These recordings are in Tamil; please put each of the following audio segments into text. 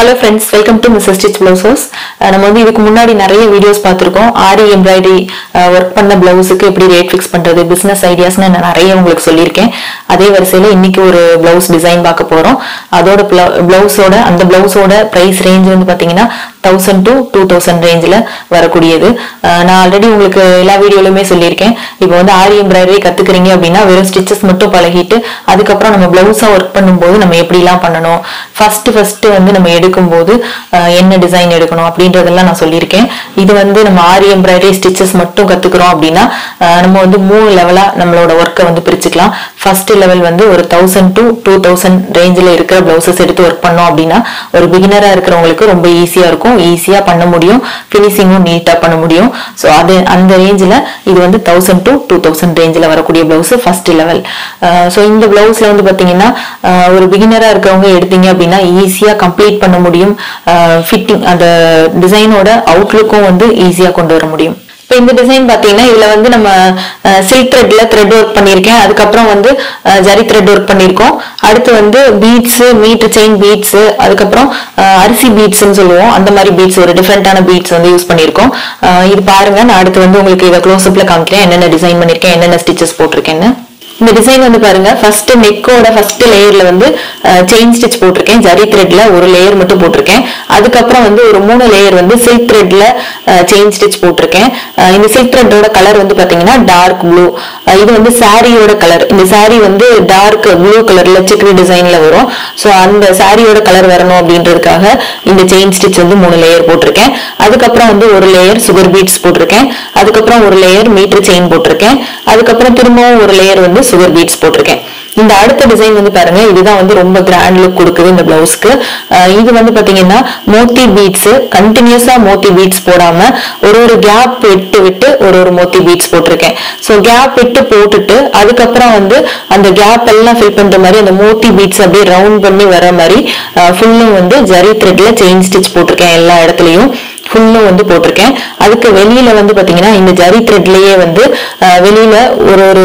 hello friends welcome to Mrs Stitch Blouses நம்ம வந்து இதுக்கு முன்னாடி நிறைய வீடியோஸ் பார்த்துருக்கோம் ஆரி எம்ப்ராய்டரி ஒர்க் பண்ண பிளவுஸுக்கு எப்படி ரேட் ஃபிக்ஸ் பண்றது பிசினஸ் ஐடியாஸ்னு நான் நிறைய உங்களுக்கு சொல்லியிருக்கேன் அதே வரிசையில் இன்னைக்கு ஒரு பிளவுஸ் டிசைன் பார்க்க போறோம் அதோட பிளவுஸோட அந்த பிளவுஸோட ப்ரைஸ் ரேஞ்ச் வந்து பார்த்தீங்கன்னா தௌசண்ட் டு டூ தௌசண்ட் ரேஞ்சில் வரக்கூடியது அஹ் நான் ஆல்ரெடி உங்களுக்கு எல்லா வீடியோலையுமே சொல்லியிருக்கேன் இப்போ வந்து ஆரி எம்ப்ராய்டரி கத்துக்கிறீங்க அப்படின்னா வெறும் ஸ்டிச்சஸ் மட்டும் பழகிட்டு அதுக்கப்புறம் நம்ம பிளவுஸா ஒர்க் பண்ணும்போது நம்ம எப்படிலாம் பண்ணணும் ஃபர்ஸ்ட் ஃபர்ஸ்ட் வந்து நம்ம எடுக்கும்போது அஹ் என்ன டிசைன் எடுக்கணும் அப்படின்றதெல்லாம் நான் சொல்லியிருக்கேன் இது வந்து நம்ம ஆரி எம்ப்ராய்டரி ஸ்டிச்சஸ் மட்டும் கத்துக்கிறோம் அப்படின்னா அஹ் நம்ம வந்து மூணு லெவலா நம்மளோட ஒர்க்கை வந்து பிரிச்சுக்கலாம் ஃபர்ஸ்ட் லெவல் வந்து ஒரு தௌசண்ட் டு டூ தௌசண்ட் ரேஞ்சில் இருக்கிற பிளவுசஸ் எடுத்து ஒர்க் பண்ணோம் அப்படின்னா ஒரு பிகினரா இருக்கிறவங்களுக்கு ரொம்ப ஈஸியா இருக்கும் ஈஸியா பண்ண முடியும் ஃபினிஷிங்கும் நீட்டா பண்ண முடியும் ஸோ அது அந்த ரேஞ்சில் இது வந்து தௌசண்ட் டு டூ தௌசண்ட் ரேஞ்சில் வரக்கூடிய பிளவுஸ் ஃபர்ஸ்ட் லெவல் ஸோ இந்த பிளவுஸ்ல வந்து பாத்தீங்கன்னா அஹ் ஒரு பிகினரா இருக்கிறவங்க எடுத்தீங்க அப்படின்னா ஈஸியா கம்ப்ளீட் பண்ண முடியும் ஃபிட்டிங் அந்த டிசைனோட அவுட்லுக்கும் வந்து ஈஸியா கொண்டு வர முடியும் இப்போ இந்த டிசைன் பார்த்தீங்கன்னா இதுல வந்து நம்ம சில்க் த்ரெட்ல த்ரெட் ஒர்க் பண்ணியிருக்கேன் அதுக்கப்புறம் வந்து அஹ், ஜரி த்ரெட் ஒர்க் பண்ணியிருக்கோம் அடுத்து வந்து பீட்ஸ் மீட்டர் செயின் பீட்ஸ் அதுக்கப்புறம் அஹ், அரிசி பீட்ஸ்னு சொல்லுவோம் அந்த மாதிரி பீட்ஸ் ஒரு டிஃப்ரெண்டான பீட்ஸ் வந்து யூஸ் பண்ணியிருக்கோம் அஹ், இது பாருங்க நான் அடுத்து வந்து உங்களுக்கு இதை க்ளோஸ்அப்ல காமிக்கிறேன் என்னென்ன டிசைன் பண்ணியிருக்கேன் என்னென்ன ஸ்டிச்சஸ் போட்டிருக்கேன்னு இந்த டிசைன் வந்து பாருங்க ஃபர்ஸ்ட் நெக்கோட ஃபர்ஸ்ட் லேயர்ல வந்து செயின் ஸ்டிச் போட்டிருக்கேன் ஜரி த்ரெட்ல ஒரு லேயர் மட்டும் போட்டிருக்கேன் அதுக்கப்புறம் வந்து ஒரு மூணு லேயர் வந்து சில்க் த்ரெட்ல செயின் ஸ்டிச் போட்டிருக்கேன் அஹ் இந்த சில்க் த்ரெட்டோட கலர் வந்து பாத்தீங்கன்னா டார்க் ப்ளூ இது வந்து சாரியோட கலர் இந்த சாரி வந்து டார்க் ப்ளூ கலர்ல சிக்ரி டிசைன்ல வரும் ஸோ அந்த சாரியோட கலர் வரணும் அப்படின்றதுக்காக இந்த செயின் ஸ்டிச் வந்து மூணு லேயர் போட்டிருக்கேன் அதுக்கப்புறம் வந்து ஒரு லேயர் சுகர் பீட்ஸ் போட்டிருக்கேன் அதுக்கப்புறம் ஒரு லேயர் மீட்டர் செயின் போட்டிருக்கேன் அதுக்கப்புறம் திரும்பவும் ஒரு லேயர் வந்து சுகர் பீட்ஸ் போட்டிருக்கேன் இந்த அடுத்த டிசைன் வந்து பாருங்க இதுதான் வந்து ரொம்ப கிராண்ட் லுக் கொடுக்குது இந்த பிளவுஸ்க்கு இது வந்து பாத்தீங்கன்னா மோத்தி பீட்ஸ் கண்டினியூஸா மோத்தி பீட்ஸ் போடாம ஒரு ஒரு கேப் விட்டு விட்டு ஒரு ஒரு மோத்தி பீட்ஸ் போட்டிருக்கேன் ஸோ கேப் விட்டு போட்டுட்டு அதுக்கப்புறம் வந்து அந்த கேப் எல்லாம் ஃபில் பண்ற மாதிரி அந்த மோத்தி பீட்ஸ் அப்படியே ரவுண்ட் பண்ணி வர மாதிரி ஃபுல்லும் வந்து ஜரி த்ரெட்ல செயின் ஸ்டிச் போட்டிருக்கேன் எல்லா இடத்துலயும் ஃபுல்லும் வந்து போட்டிருக்கேன் அதுக்கு வெளியில வந்து பாத்தீங்கன்னா இந்த ஜரி த்ரெட்லயே வந்து அஹ், வெளியில ஒரு ஒரு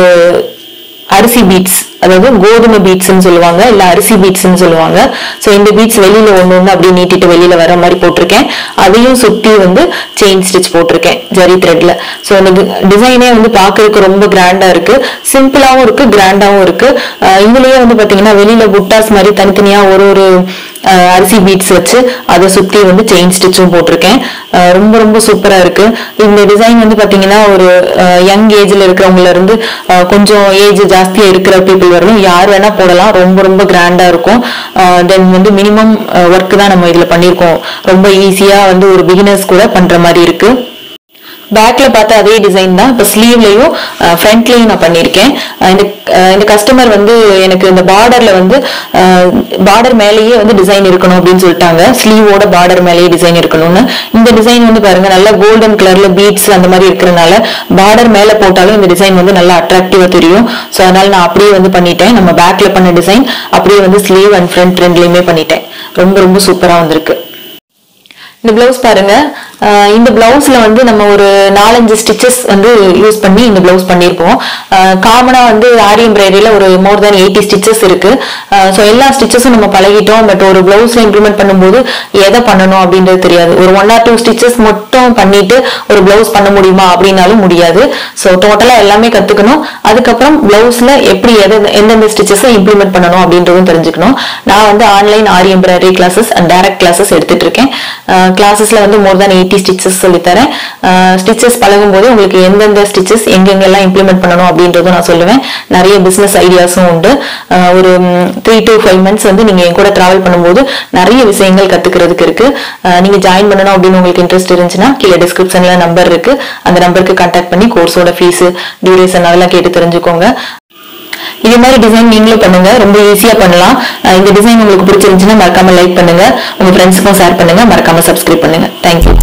அரிசி பீட்ஸ் அதாவது கோதுமை பீட்ஸ்னு சொல்லுவாங்க இல்ல அரிசி பீட்ஸ்னு சொல்லுவாங்க சோ இந்த பீட்ஸ் வெளியில ஒண்ணு ஒண்ணு அப்படியே நீட்டிட்டு வெளியில வர மாதிரி போட்டிருக்கேன் அதையும் சுத்தி வந்து செயின் ஸ்டிச் போட்டிருக்கேன் ஜரி த்ரெட்ல சோ இந்த டிசைனே வந்து பாக்குறதுக்கு ரொம்ப கிராண்டா இருக்கு சிம்பிளாவும் இருக்கு கிராண்டாவும் இருக்கு அஹ் இதுலயே வந்து பாத்தீங்கன்னா வெளியில புட்டாஸ் மாதிரி தனித்தனியா ஒரு ஒரு அஹ் அரிசி பீட்ஸ் வச்சு அதை சுத்தி வந்து செயின் ஸ்டிச்சும் போட்டிருக்கேன் அஹ் ரொம்ப ரொம்ப சூப்பரா இருக்கு இந்த டிசைன் வந்து பாத்தீங்கன்னா ஒரு யங் ஏஜ்ல இருக்கிறவங்கல இருந்து அஹ் கொஞ்சம் ஏஜ் ஜாஸ்தியா இருக்கிற பீப்புள் வரலும் யார் வேணா போடலாம் ரொம்ப ரொம்ப கிராண்டா இருக்கும் தென் வந்து மினிமம் ஒர்க் தான் நம்ம இதுல பண்ணியிருக்கோம் ரொம்ப ஈஸியா வந்து ஒரு பிகினர்ஸ் கூட பண்ற மாதிரி இருக்கு பேக்ல பார்த்த அதே டிசைன் தான் இப்போ ஸ்லீவ்லயும் ஃப்ரண்ட்லயும் நான் பண்ணியிருக்கேன் அஹ் இந்த அஹ் இந்த கஸ்டமர் வந்து எனக்கு இந்த பார்டர்ல வந்து பார்டர் மேலேயே வந்து டிசைன் இருக்கணும் அப்படின்னு சொல்லிட்டாங்க ஸ்லீவோட பார்டர் மேலேயே டிசைன் இருக்கணும்னு இந்த டிசைன் வந்து பாருங்க நல்லா கோல்டன் கலர்ல பீட்ஸ் அந்த மாதிரி இருக்கிறனால பார்டர் மேல போட்டாலும் இந்த டிசைன் வந்து நல்லா அட்ராக்டிவா தெரியும் ஸோ அதனால நான் அப்படியே வந்து பண்ணிட்டேன் நம்ம பேக்ல பண்ண டிசைன் அப்படியே வந்து ஸ்லீவ் அண்ட் ஃப்ரண்ட் ரெண்டுலயுமே பண்ணிட்டேன் ரொம்ப ரொம்ப சூப்பரா வந்திருக்கு இந்த பிளவுஸ் பாருங்க அஹ் இந்த பிளவுஸ்ல வந்து நம்ம ஒரு நாலஞ்சு ஸ்டிச்சஸ் வந்து யூஸ் பண்ணி இந்த பிளவுஸ் பண்ணியிருப்போம் காமனா வந்து ஆரி எம்ப்ராய்டரியில ஒரு மோர் தேன் எயிட்டி ஸ்டிச்சஸ் இருக்கு ஸோ எல்லா ஸ்டிச்சஸும் நம்ம பழகிட்டோம் பட் ஒரு பிளவுஸ்ல இம்ப்ளிமெண்ட் பண்ணும்போது எதை பண்ணணும் அப்படின்றது தெரியாது ஒரு ஒன் ஆர் டூ ஸ்டிச்சஸ் மட்டும் பண்ணிட்டு ஒரு பிளவுஸ் பண்ண முடியுமா அப்படின்னாலும் முடியாது ஸோ டோட்டலா எல்லாமே கத்துக்கணும் அதுக்கப்புறம் பிளவுஸ்ல எப்படி எதை எந்தெந்த ஸ்டிச்சஸை இம்ப்ளிமெண்ட் பண்ணணும் அப்படின்றதும் தெரிஞ்சுக்கணும் நான் வந்து online aari embroidery classes and direct classes எடுத்துட்டு இருக்கேன் கிளாஸஸ்ல வந்து மோர் தேன் எயிட்டி ஸ்டிச்சஸ் சொல்லித்தரேன் ஸ்டிச்சஸ் பழகும் போது உங்களுக்கு எந்தெந்த ஸ்டிச்சஸ் எங்கெங்கெல்லாம் இம்ப்ளிமெண்ட் பண்ணணும் அப்படின்றதும் நான் சொல்லுவேன் நிறைய பிசினஸ் ஐடியாஸும் உண்டு அஹ் ஒரு த்ரீ டு ஃபைவ் மந்த்ஸ் வந்து நீங்க என் கூட டிராவல் பண்ணும்போது நிறைய விஷயங்கள் கத்துக்கிறதுக்கு இருக்கு அஹ் நீங்க ஜாயின் பண்ணணும் அப்படின்னு உங்களுக்கு இன்ட்ரெஸ்ட் இருந்துச்சுன்னா கீழே டிஸ்கிரிப்ஷன்ல நம்பர் இருக்கு அந்த நம்பருக்கு கான்டாக்ட் பண்ணி கோர்ஸோட ஃபீஸ் டியூரேஷன் அதெல்லாம் கேட்டு தெரிஞ்சுக்கோங்க இதே மாதிரி டிசைன் நீங்களும் பண்ணுங்க ரொம்ப ஈஸியா பண்ணலாம் அஹ் இந்த டிசைன் உங்களுக்கு பிடிச்சிருந்துச்சுன்னா மறக்காம லைக் பண்ணுங்க உங்க ஃப்ரெண்ட்ஸுக்கும் ஷேர் பண்ணுங்க மறக்காம சப்ஸ்கிரைப் பண்ணுங்க தேங்க்யூ